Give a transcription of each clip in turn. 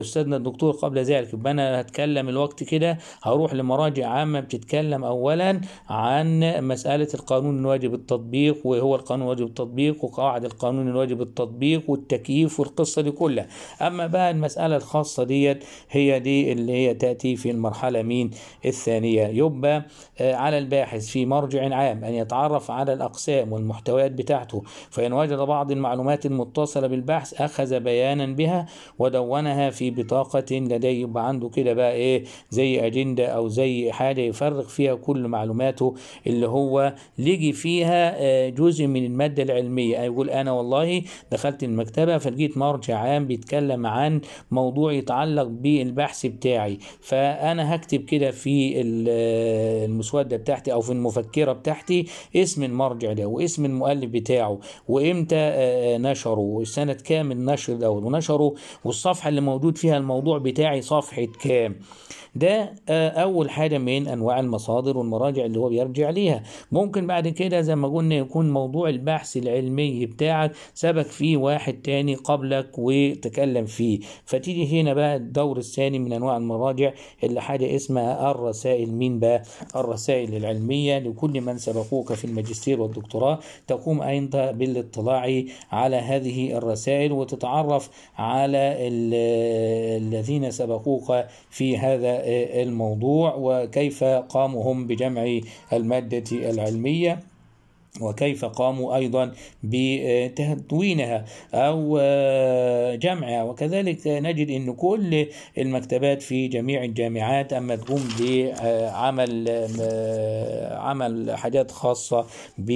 استاذنا الدكتور قبل ذلك يبقى انا هتكلم الوقت كده هروح لمراجع عامه بتتكلم اولا عن مساله القانون الواجب التطبيق وهو القانون الواجب التطبيق وقواعد القانون الواجب التطبيق والتكييف والقصه دي كلها اما بقى المساله الخاصه ديت هي دي اللي هي تاتي في المرحله مين الثانيه يبقى آه، على الباحث في مرجع عام ان يتعرف على الاقسام والمحتويات بتاعته فان وجد بعض المعلومات المتصله بالبحث اخذ بيانا بها ودونها في بطاقة لديه يبقى عنده كده بقى ايه زي اجندة او زي حاجة يفرغ فيها كل معلوماته اللي هو لقي فيها آه، جزء من المادة العلمية يقول انا والله دخلت المكتبة فلقيت مرجع عام بيتكلم عن موضوع يتعلق بالبحث بتاعي فانا هكتب كده في ال- آه، المسودة بتاعتي او في المفكرة بتاعتي اسم المرجع ده واسم المؤلف بتاعه وامتى آه، نشره والسنة كام النشر ده ونشره والصفحة اللي موجود فيها الموضوع بتاعي صفحة كام ده آه، أول حاجة من أنواع المصادر والمراجع اللي هو بيرجع ليها ممكن بعد كده زي ما قلنا يكون موضوع البحث العلمي بتاعك سبق فيه واحد تاني قبلك وتكلم فيه فتيجي هنا بقى الدور الثاني من أنواع المراجع اللي حاجة اسمها الرسائل مين بقى الرسائل العلمية لكل من سبقوك في الماجستير والدكتوراه تقوم أنت بالاطلاع على هذه الرسائل وتتعرف على ال- الذين سبقوك في هذا الموضوع وكيف قاموا هم بجمع المادة العلمية وكيف قاموا أيضا بتدوينها أو جمعها وكذلك نجد أن كل المكتبات في جميع الجامعات أما تقوم بعمل عمل حاجات خاصة ب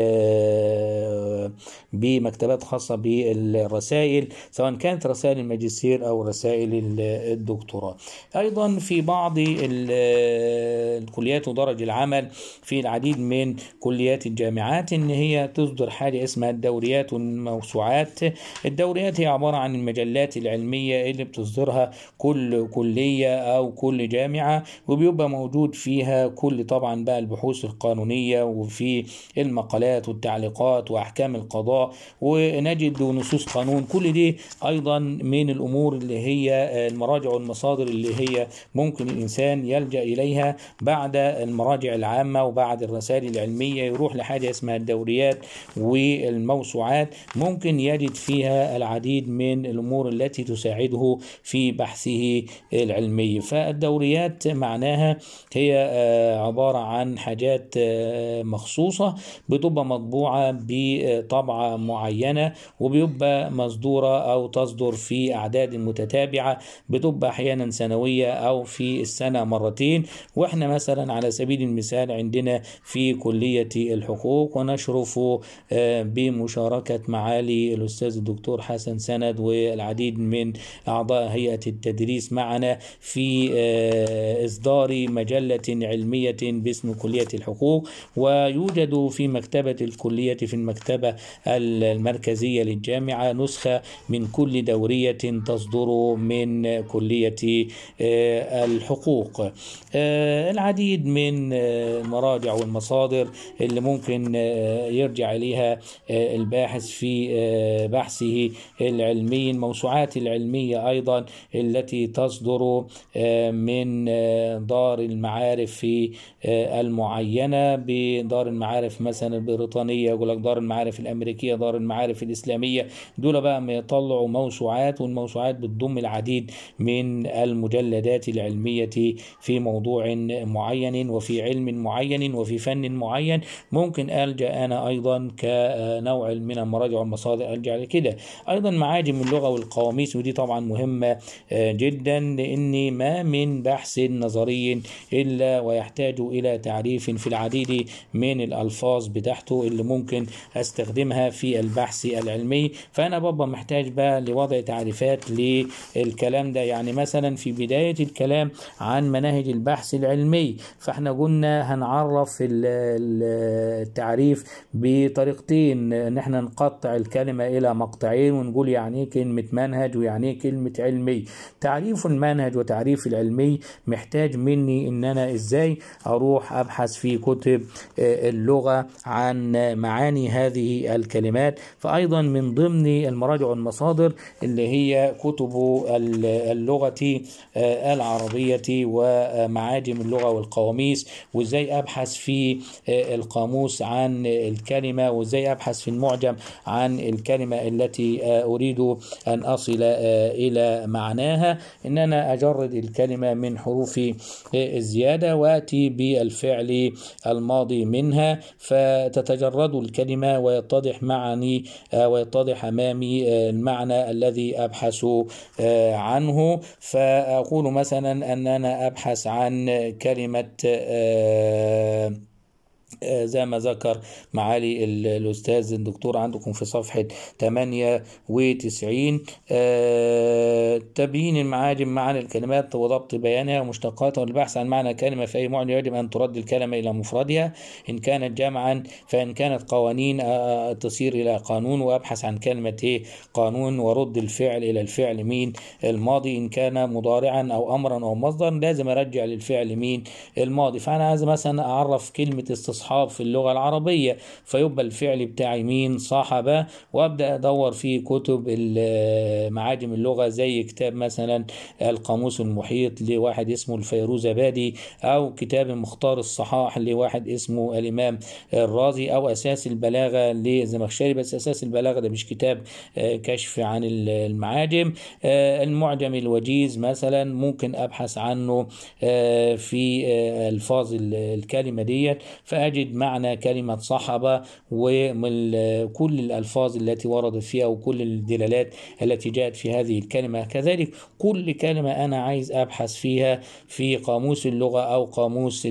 بمكتبات خاصة بالرسائل سواء كانت رسائل الماجستير أو رسائل الدكتوراه أيضا في بعض ال- الكليات ودرج العمل في العديد من كليات الجامعات ان هي تصدر حاجه اسمها الدوريات والموسوعات الدوريات هي عباره عن المجلات العلميه اللي بتصدرها كل كليه او كل جامعه وبيبقى موجود فيها كل طبعا بقى البحوث القانونيه وفي المقالات والتعليقات واحكام القضاء ونجد نصوص قانون كل دي ايضا من الامور اللي هي المراجع والمصادر اللي هي ممكن الانسان يلجا اليها بعد المراجع العامه وبعد الرسائل العلميه يروح لحاجه اسمها الدوريات والموسوعات ممكن يجد فيها العديد من الامور التي تساعده في بحثه العلمي فالدوريات معناها هي آه، عباره عن حاجات آه، مخصوصه بتبقى مطبوعه بطبعه معينه وبيبقى مصدوره او تصدر في اعداد متتابعه بتبقى احيانا سنويه او في السنه مرتين واحنا مثلا على سبيل المثال عندنا في كليه الحقوق ونشرف آه، بمشاركه معالي الاستاذ الدكتور حسن سند والعديد من اعضاء هيئه التدريس معنا في آه، اصدار مجله علميه باسم كليه الحقوق ويوجد في مكتبه الكليه في المكتبه المركزيه للجامعه نسخه من كل دوريه تصدر من كليه آه، الحقوق آه، العديد من آه، المراجع والمصادر اللي ممكن آه، يرجع إليها آه، الباحث في آه، بحثه العلمي الموسوعات العلمية أيضا التي تصدر آه، من آه، دار المعارف في آه، المعينة بدار المعارف مثلا البريطانية يقول لك دار المعارف الأمريكية دار المعارف الإسلامية دول بقى ما يطلعوا موسوعات والموسوعات بتضم العديد من المجلدات العلمية في موضوع معين وفي علم معين وفي فن معين ممكن ألجأ أنا أيضا كنوع من المراجع والمصادر ألجأ لكده أيضا معاجم اللغة والقواميس ودي طبعا مهمة آه، جدا لأن ما من بحث نظري إلا ويحتاج إلى تعريف في العديد من الألفاظ بتاعته اللي ممكن أستخدمها في البحث العلمي فأنا بابا محتاج بقى لوضع تعريفات للكلام ده يعني مثلا في بداية الكلام عن مناهج البحث العلمي فاحنا قلنا هنعرف ال- ال- التعريف التعريف بطريقتين ان احنا نقطع الكلمة الى مقطعين ونقول يعني ايه كلمة منهج ويعني ايه كلمة علمي تعريف المنهج وتعريف العلمي محتاج مني ان انا ازاي اروح ابحث في كتب اللغة عن معاني هذه الكلمات فايضا من ضمن المراجع والمصادر اللي هي كتب اللغة العربية ومعاجم اللغة والقواميس وازاي ابحث في القاموس عن الكلمة وازاي ابحث في المعجم عن الكلمة التي اريد ان اصل الى معناها ان انا اجرد الكلمة من حروف الزيادة واتي بالفعل الماضي منها فتتجرد الكلمة ويتضح معني ويتضح امامي المعنى الذي ابحث عنه فاقول مثلا ان انا ابحث عن كلمه زي ما ذكر معالي الأستاذ الدكتور عندكم في صفحة 98 تبيين المعاجم معاني الكلمات وضبط بيانها ومشتقاتها والبحث عن معنى كلمة في أي معجم يجب أن ترد الكلمة إلى مفردها إن كانت جمعا فإن كانت قوانين تصير إلى قانون وأبحث عن كلمة إيه قانون ورد الفعل إلى الفعل مين الماضي إن كان مضارعا أو أمرا أو مصدرا لازم أرجع للفعل مين الماضي فأنا عايز مثلا أعرف كلمة استصحاب أصحاب في اللغة العربية فيبقى الفعل بتاعي مين صاحب وأبدأ أدور في كتب معاجم اللغة زي كتاب مثلا القاموس المحيط لواحد اسمه الفيروزبادي أو كتاب مختار الصحاح لواحد اسمه الإمام الرازي أو أساس البلاغة لزمخشري بس أساس البلاغة ده مش كتاب كشف عن المعاجم المعجم الوجيز مثلا ممكن أبحث عنه في ألفاظ الكلمة ديت فأجد أجد معنى كلمة صحبة وكل الألفاظ التي وردت فيها وكل الدلالات التي جاءت في هذه الكلمة كذلك كل كلمة أنا عايز أبحث فيها في قاموس اللغة أو قاموس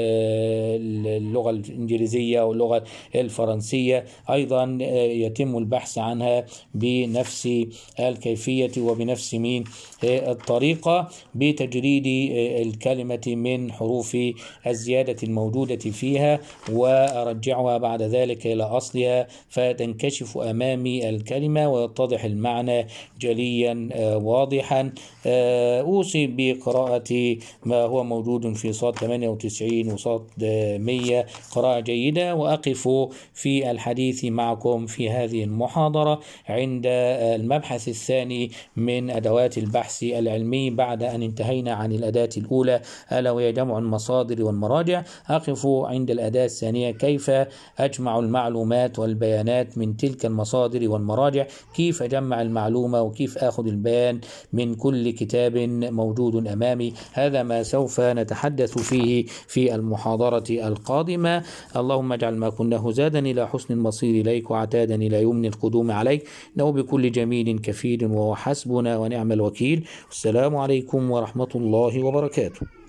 اللغة الإنجليزية أو اللغة الفرنسية أيضا يتم البحث عنها بنفس الكيفية وبنفس مين الطريقة بتجريد الكلمة من حروف الزيادة الموجودة فيها وأرجعها بعد ذلك إلى أصلها فتنكشف أمامي الكلمة ويتضح المعنى جليا واضحا أوصي بقراءة ما هو موجود في صاد 98 وصاد 100 قراءة جيدة وأقف في الحديث معكم في هذه المحاضرة عند المبحث الثاني من أدوات البحث العلمي بعد أن انتهينا عن الأداة الأولى ألا وهي جمع المصادر والمراجع أقف عند الأداة الثانية كيف أجمع المعلومات والبيانات من تلك المصادر والمراجع كيف أجمع المعلومة وكيف أخذ البيان من كل كتاب موجود أمامي هذا ما سوف نتحدث فيه في المحاضرة القادمة اللهم اجعل ما كناه زادا إلى حسن المصير إليك وعتادا إلى يمن القدوم عليك إنه بكل جميل كفيل وهو حسبنا ونعم الوكيل والسلام عليكم ورحمة الله وبركاته